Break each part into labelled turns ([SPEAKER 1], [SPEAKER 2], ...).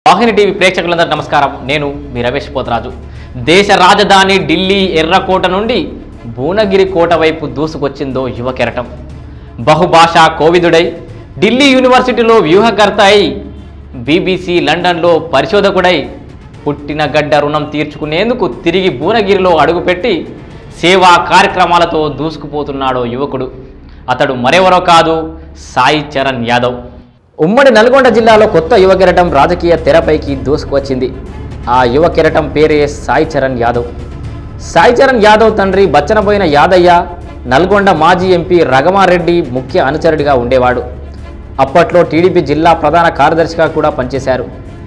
[SPEAKER 1] వాహిని TV ప్రేక్షకులందరూ నమస్కారం నేను మీ రమేష్ పోతరాజు దేశ రాజధాని ఢిల్లీ ఎర్రకోట నుండి భువనగిరి కోట వైపు దూసుకొచ్చిందో యువ కెరటం బహుభాషా కోవిదుడై ఢిల్లీ యూనివర్సిటీలో వ్యూహకర్త అయి బీబీసీ లండన్లో పరిశోధకుడై పుట్టిన గడ్డ రుణం తీర్చుకునేందుకు తిరిగి భువనగిరిలో అడుగుపెట్టి సేవా కార్యక్రమాలతో దూసుకుపోతున్నాడో యువకుడు అతడు మరెవరో కాదు సాయి చరణ్ యాదవ్ ఉమ్మడి నల్గొండ జిల్లాలో కొత్త యువ కెరటం రాజకీయ తెరపైకి దూసుకువచ్చింది ఆ యువ కెరటం పేరే సాయి చరణ్ యాదవ్ సాయి చరణ్ యాదవ్ తండ్రి బచ్చనపోయిన యాదయ్య నల్గొండ మాజీ ఎంపీ రఘమారెడ్డి ముఖ్య అనుచరుడిగా ఉండేవాడు అప్పట్లో టీడీపీ జిల్లా ప్రధాన కార్యదర్శిగా కూడా పనిచేశారు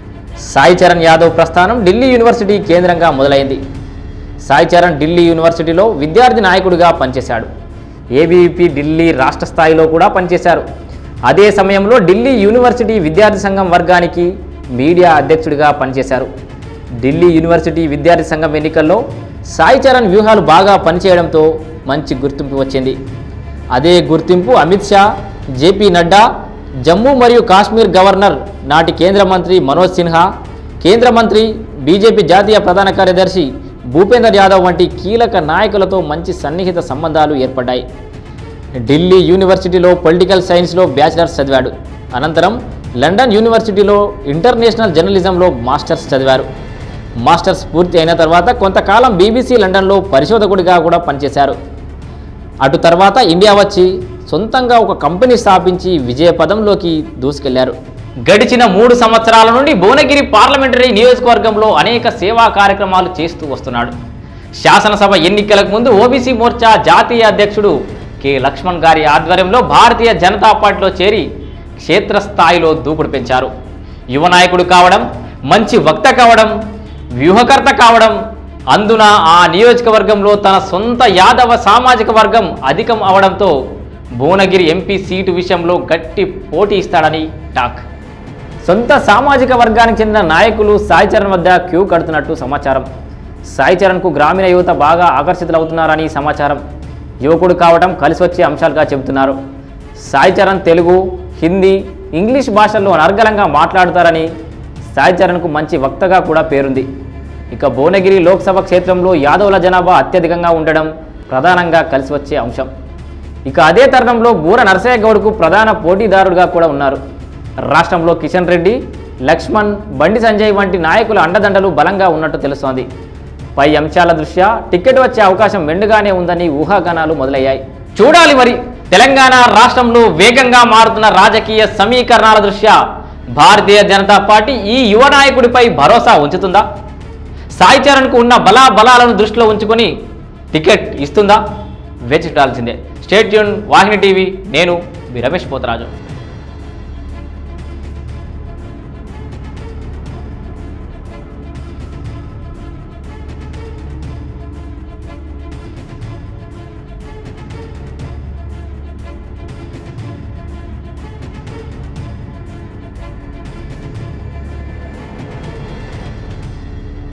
[SPEAKER 1] సాయి చరణ్ యాదవ్ ప్రస్థానం ఢిల్లీ యూనివర్సిటీ కేంద్రంగా మొదలైంది సాయి చరణ్ ఢిల్లీ యూనివర్సిటీలో విద్యార్థి నాయకుడిగా పనిచేశాడు ఏబీవీపీ ఢిల్లీ రాష్ట్ర స్థాయిలో కూడా పనిచేశారు అదే సమయంలో ఢిల్లీ యూనివర్సిటీ విద్యార్థి సంఘం వర్గానికి మీడియా అధ్యక్షుడిగా పనిచేశారు ఢిల్లీ యూనివర్సిటీ విద్యార్థి సంఘం ఎన్నికల్లో సాయి చరణ్ వ్యూహాలు బాగా పనిచేయడంతో మంచి గుర్తింపు వచ్చింది అదే గుర్తింపు అమిత్ షా జేపీ నడ్డా జమ్మూ మరియు కాశ్మీర్ గవర్నర్ నాటి కేంద్ర మంత్రి మనోజ్ సిన్హా కేంద్ర మంత్రి బీజేపీ జాతీయ ప్రధాన కార్యదర్శి భూపేందర్ యాదవ్ వంటి కీలక నాయకులతో మంచి సన్నిహిత సంబంధాలు ఏర్పడ్డాయి ఢిల్లీ యూనివర్సిటీలో పొలిటికల్ సైన్స్లో బ్యాచిలర్స్ చదివాడు అనంతరం లండన్ యూనివర్సిటీలో ఇంటర్నేషనల్ జర్నలిజంలో మాస్టర్స్ చదివారు మాస్టర్స్ పూర్తి అయిన తర్వాత కొంతకాలం బీబీసీ లండన్లో పరిశోధకుడిగా కూడా పనిచేశారు అటు తర్వాత ఇండియా వచ్చి సొంతంగా ఒక కంపెనీ స్థాపించి విజయ పదంలోకి దూసుకెళ్లారు గడిచిన మూడు సంవత్సరాల నుండి భువనగిరి పార్లమెంటరీ నియోజకవర్గంలో అనేక సేవా కార్యక్రమాలు చేస్తూ వస్తున్నాడు శాసనసభ ఎన్నికలకు ముందు ఓబీసీ మోర్చా జాతీయ అధ్యక్షుడు కె లక్ష్మణ్ గారి ఆధ్వర్యంలో భారతీయ జనతా పార్టీలో చేరి క్షేత్రస్థాయిలో దూకుడు పెంచారు యువ నాయకుడు కావడం మంచి వక్త కావడం వ్యూహకర్త కావడం అందున ఆ నియోజకవర్గంలో తన సొంత యాదవ సామాజిక వర్గం అధికం అవడంతో భువనగిరి ఎంపీ సీటు విషయంలో గట్టి పోటీ ఇస్తాడని టాక్ సొంత సామాజిక వర్గానికి చెందిన నాయకులు సాయి చరణ్ వద్ద క్యూ కడుతున్నట్టు సమాచారం సాయి చరణ్కు గ్రామీణ యువత బాగా ఆకర్షితులవుతున్నారని సమాచారం యువకుడు కావడం కలిసి వచ్చే అంశాలుగా చెబుతున్నారు సాయి చరణ్ తెలుగు హిందీ ఇంగ్లీష్ భాషల్లో అనర్గళంగా మాట్లాడుతారని సాయి చరణ్కు మంచి వక్తగా కూడా పేరుంది ఇక భువనగిరి లోక్సభ క్షేత్రంలో యాదవుల జనాభా అత్యధికంగా ఉండడం ప్రధానంగా కలిసి వచ్చే అంశం ఇక అదే తరుణంలో బూర నరసయ్య గౌడ్కు ప్రధాన పోటీదారుడుగా కూడా ఉన్నారు రాష్ట్రంలో కిషన్ రెడ్డి లక్ష్మణ్ బండి సంజయ్ వంటి నాయకుల అండదండలు బలంగా ఉన్నట్టు తెలుస్తోంది పై అంశాల దృష్ట్యా టికెట్ వచ్చే అవకాశం మెండుగానే ఉందని ఊహాగానాలు మొదలయ్యాయి చూడాలి మరి తెలంగాణ రాష్ట్రంలో వేగంగా మారుతున్న రాజకీయ సమీకరణాల దృష్ట్యా భారతీయ జనతా పార్టీ ఈ యువ నాయకుడిపై భరోసా ఉంచుతుందా సాయి చరణ్కు ఉన్న బలా బలాలను దృష్టిలో ఉంచుకొని టికెట్ ఇస్తుందా వేచి చూడాల్సిందే స్టేట్ యూన్ వాహిని టీవీ నేను మీ రమేష్ పోతరాజు